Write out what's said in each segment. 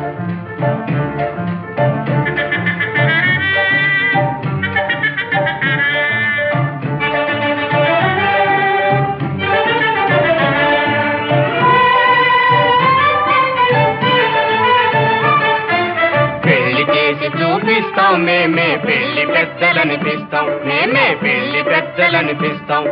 పెళ్లి చేసి చూపిస్తాం మేమే పెళ్లి పెద్దలనిపిస్తాం మేమే పెళ్లి పెద్దలనిపిస్తాం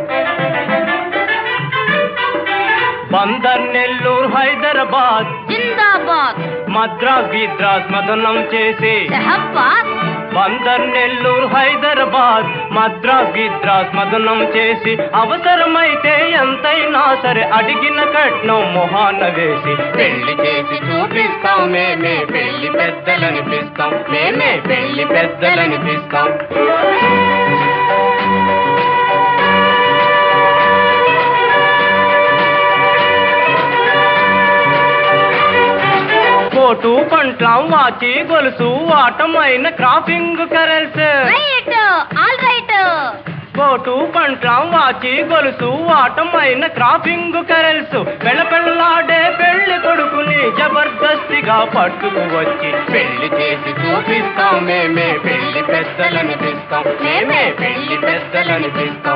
బందర్ నెల్లూరు హైదరాబాద్ జిందాబాద్ మద్రాస్ బీద్రాస్ మదనం చేసి షహబాద్ బందర్ నెల్లూరు హైదరాబాద్ మద్రాస్ బీద్రాస్ మదనం చేసి అవసరమైతే ఎంతైనా సరే అడిగిన కట్నం మొహాన వేసి పెళ్లి చేసి చూపిస్తాం మేమే పెళ్లి పెద్దలనిపిస్తాం మేమే పెళ్లి పెద్దలనిపిస్తాం కోటు పంట్లం వాచి గొలుసు వాటమైన cropping curls right all right coat పంట్లం వాచి గొలుసు వాటమైన క్రాఫింగ్ కరెల్స్ పెళ్ళపెళ్ళలాడే పెళ్లి కొడుకుని జబర్దస్తిగా పట్టుకు వచ్చి పెళ్లి చేసి చూపిస్తాం మేమే పెళ్లి పెద్దలనిపిస్తాం మేమే పెళ్లి పెద్దలనిపిస్తాం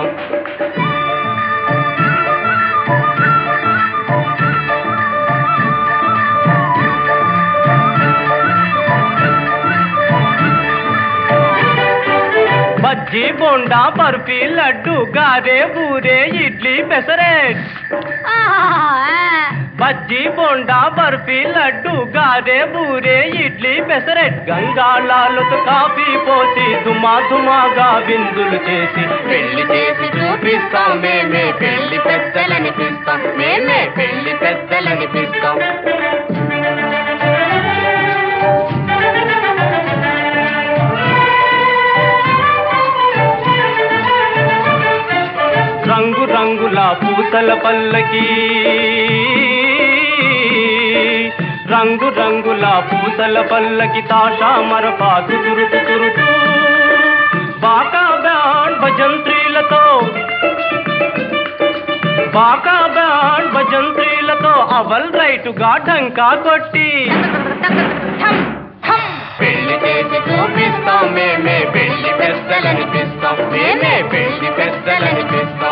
బజ్జీ బోండా బర్ఫీ లడ్డు గారే బూరే ఇడ్లీ పెసరెట్ బజ్జీ బోండా బర్ఫీ లడ్డు గారే బూరే ఇడ్లీ పెసరెట్ గంగాళాలతో కాఫీ పోసి దుమా దుమాగా విందులు చేసి పెళ్లి చేసి చూపిస్తాం మేమే పెళ్లి పెద్దలనిపిస్తాం మేమే పెళ్లి పెద్దలనిపిస్తాం రంగు రంగుల పూసల పల్లకి రంగు రంగుల పూసల పల్లకి తాషా మరపా తురుటు తురుటు బాకా బ్యాండ్ భజంత్రీలతో బాకా బ్యాండ్ భజంత్రీలతో అవల్ రైటుగా ఢంకా కొట్టి పెళ్లి చేసి చూపిస్తాం మేమే పెళ్లి పెద్దలనిపిస్తాం మేమే పెళ్లి పెద్దలనిపిస్తాం